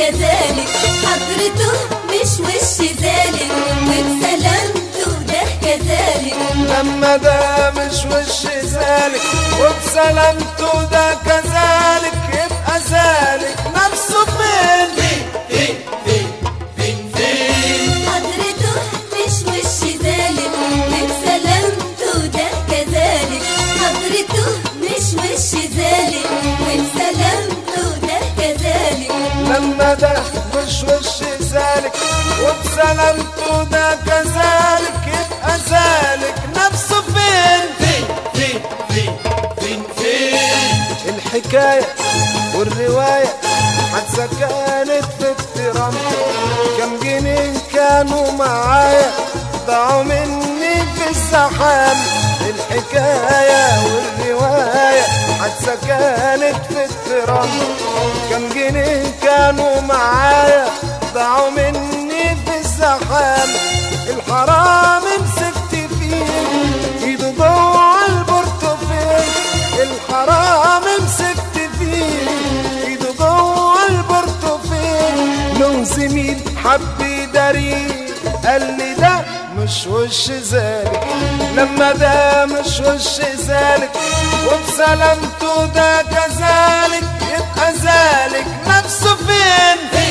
كذلك حضرته مش وش ذلك وبسلامته ده كذلك لما ده مش وش ذلك وبسلامته ده كذلك يبقى ذلك نفسه فين حضرته مش وش ذلك وبسلامته ده كذلك حضرته مش وش ذلك وبسلامته ده كذلك لما ده مش وش ذلك وبسلامته ده كذلك يبقى ذلك نفسه فين الحكاية والرواية حادثة كانت في احترامته كم جنيه كانوا معايا ضاعوا مني في الزحام الحكاية والرواية حادثة كانت في احترامته كم جنيه كانوا معايا ضاعوا مني في الزحام الحرام مسكت فيه ايده جوه البرتقال الحرام مسكت فيه ايده جوه البرتقال له زميل حب يداريه قال لي ده مش وش ذلك لما ده مش وش ذلك وبسلامته ده كذلك يبقى ذلك نفسه فين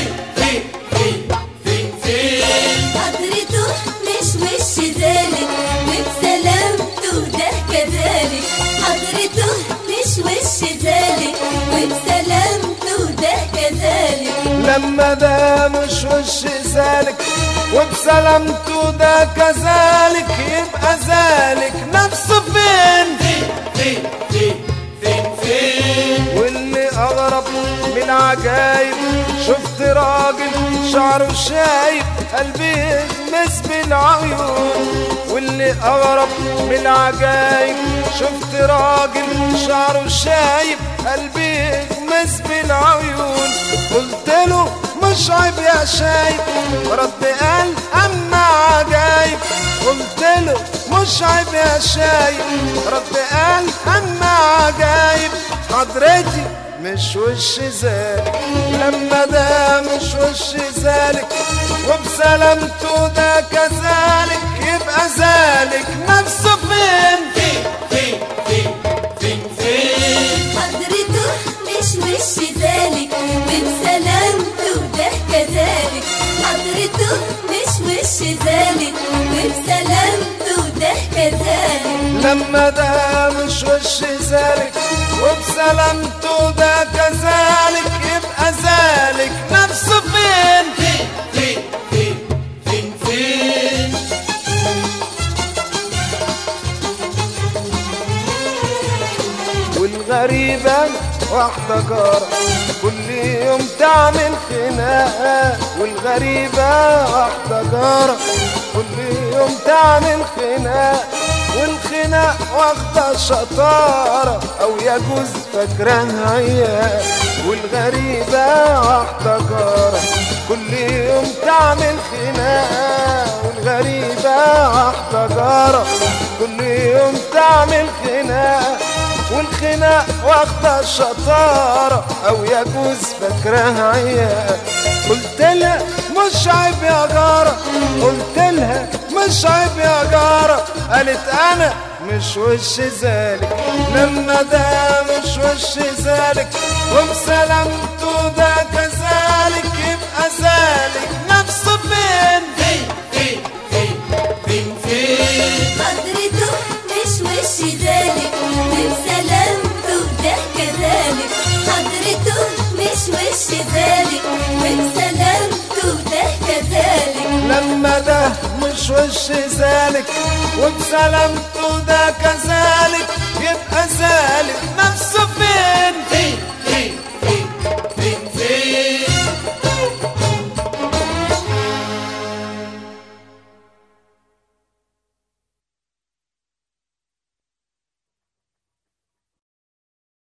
حضرته مش وش ذلك وبسلامته ده كذلك حضرته مش وش ذلك وبسلامته ده كذلك لما ده مش وش ذلك وبسلامته ده كذلك يبقى ذلك نفسه فين واللي اغرب من العجايب شفت راجل شعره شايب قلبي يغمس بالعيون واللي اغرب من العجايب شفت راجل شعره شايب قلبي يغمس بالعيون قلت له مش عيب يا شايب رد قال اما عجايب قلت له مش عيب يا شايب رد قال اما عجايب حضرتي مش وش ذلك لما ده مش وش ذلك وبسلامته ده كذلك يبقى ذلك نفسه فين حضرته مش وش ذلك وبسلامته ده كذلك حضرته مش وش ذلك وبسلامته ده كذلك لما ده مش وش ذلك وبسلامته ده كذلك يبقى ذلك نفسه فين والغريبة واحدة جارة كل يوم تعمل خناقة والغريبة واحدة جارة كل يوم تعمل خناقة والخناق واخدة شطارة أو يجوز فاكراها هي والغريبة واحدة جارة كل يوم تعمل خناقة والغريبة واحدة جارة كل يوم تعمل خناقة والخناق واخدة الشطارة أو يجوز فاكراها عيال قلت لها مش عيب يا جارة قلت لها مش عيب يا جارة قالت أنا مش وش ذلك لما ده مش وش ذلك وبسلامته ده كذلك يبقى ذلك نفسه فين حضرته مش وش ذلك وبسلامته ده كذلك حضرته مش وش ذلك وبسلامته ده كذلك لما ده مش وش ذلك وبسلامته ده كذلك يبقى ذلك